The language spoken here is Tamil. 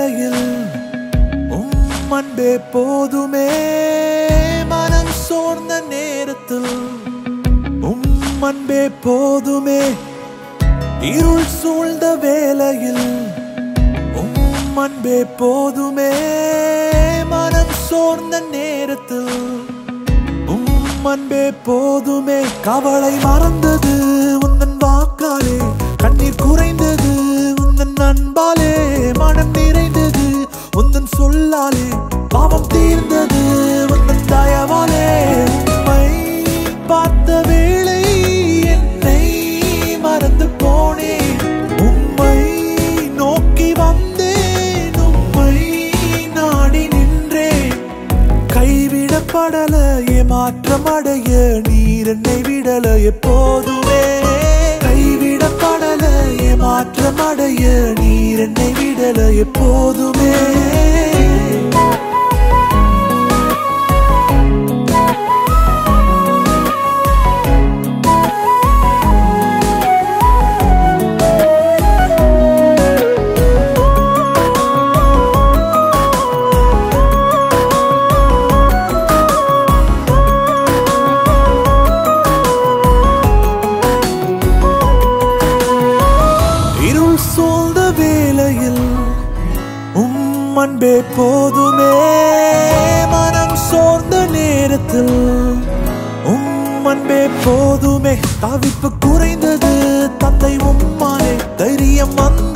வேளையில் உம் அன்பே போதுமே மனம் சோர்ந்த நேரத்தில் உம் அன்பே போதுமே இருள் சூழ்ந்த வேளையில் உம் அன்பே போதுமே மனம் சோர்ந்த நேரத்தில் உம் அன்பே போதுமே கவலை மறந்தது உந்தன் வாக்காலே கண்ணீர் குறைந்தது உந்தன் அன்பாலே மனம் நிறைந்தது உந்தன் சொல்லாலே பாவம் தீர்ந்தது உந்தன் தயவாலே உம்மை பார்த்த வேளை என்னை மறந்து போனேன் உம்மை நோக்கி வந்தேன் உம்மை நாடி நின்றேன் கைவிடப்படல ஏமாற்றம் அடைய நீர் என்னை விடல எப்போதுமே கைவிடப்படல ஏமாற்றம் அடைய நீர் என்னை விடல எப்போதுமே இருள் சூழ்ந்த வேளையில் உம் அன்பே போதுமே மனம் சோர்ந்த நேரத்தில் உம் அன்பே போதுமே தவிப்பு குறைந்தது தந்தை உம்மாலே தைரியம் வந்த